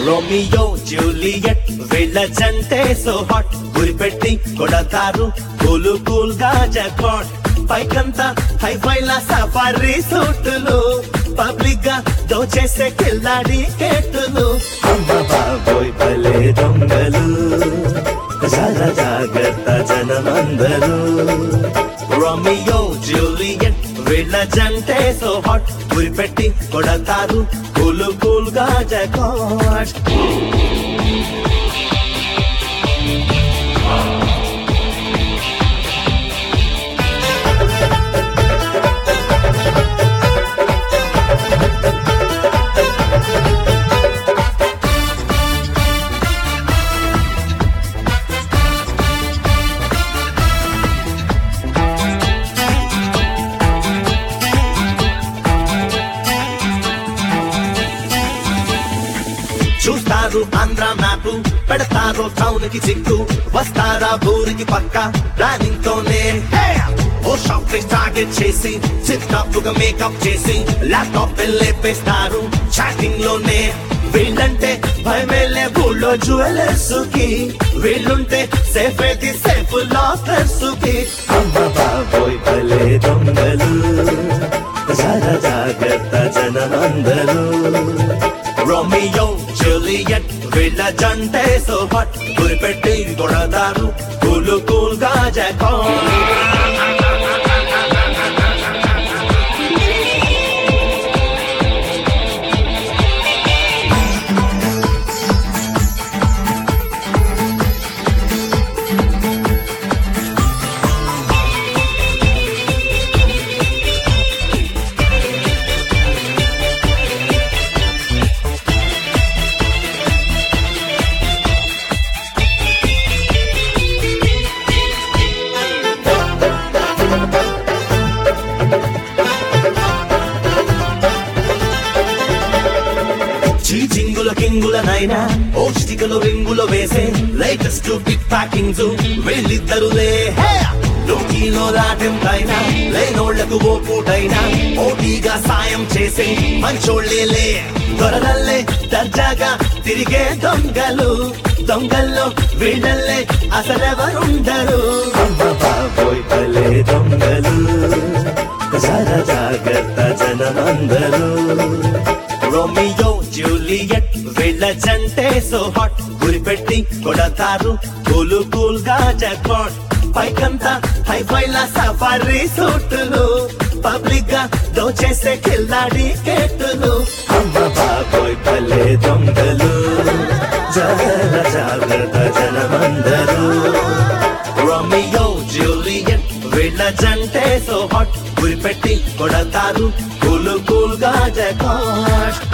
Romeo Juliet వీళ్ళ జంటే so hot గురిపెట్టి కొడతారు కూలు కూల్ గా జాక్పాట్ పైకంతా హైఫైల సఫారీ సూటులు పబ్లిక్ గా దోచేసే కిల్లాడి కేటులు అమ్మ బాబోయ్ భలే దొంగలు చాలా జాగ్రత్త జనమందరూ రోమియో జూలియట్ వీళ్ళ జంటే సో హాట్ గురిపెట్టి కొడతారు కూలు కూల్ గా జాక్పాట్ చూస్తారు ఆంధ్ర మ్యాప్ పెడతారు టౌన్ కి చిక్కు వస్తారా ఊరికి పక్క ప్లానింగ్ తోనే ఓ షాప్ ని టార్గెట్ చేసి చిత్తాపుగా మేకప్ చేసి ల్యాప్టాప్ లేపేస్తారు చాటింగ్ లోనే వీళ్ళంటే భయమేలే ఊళ్ళో జ్యువెలర్స్ కి వీళ్ళుంటే సేఫ్ అయితే సేఫ్ లాకర్స్ కి అమ్మ బాబోయ్ భలే దొంగలు చాలా జాగ్రత్త జనమందరూ రోమియో జూలియట్ వీళ్ళ జంటే సో హట్ గురిపెట్టి కొడతారు కూలు కూల్ గా జాక్పాట్ చీచింగుల కింగుల నైనా ఓ స్టికలు రింగులు వేసే లేటెస్ట్ బిగ్ ప్యాకింగ్స్ వీళ్ళిద్దరులే లోకీలో లాటెంతైనా లేనోళ్లకు ఓ పూటైనా పోటీగా సాయం చేసే మంచోళ్ళేలే దొరలల్లే దర్జాగా తిరిగే దొంగలు దొంగల్లో వీళ్ళల్లే అసలెవరుండరు అమ్మ బాబోయ్ భలే దొంగలు చాలా జాగ్రత్త జనమందరూ రోమియో జూలియట్ వీళ్ళ జంటే సో హాట్ గురిపెట్టి కొడతారు కూలు కూల్ గా జాక్పాట్ పైకంతా హైఫైల సఫారీ సూటులు పబ్లిక్ గా దోచేసే కిల్లాడి కేటులు అమ్మ బాబోయ్ భలే దొంగలు జల జాగ్రత్త జనమందరూ రోమియో జూలియట్ వీళ్ళ జంటే సో హాట్ గురిపెట్టి కొడతారు కూలు కూల్ గా జాక్పాట్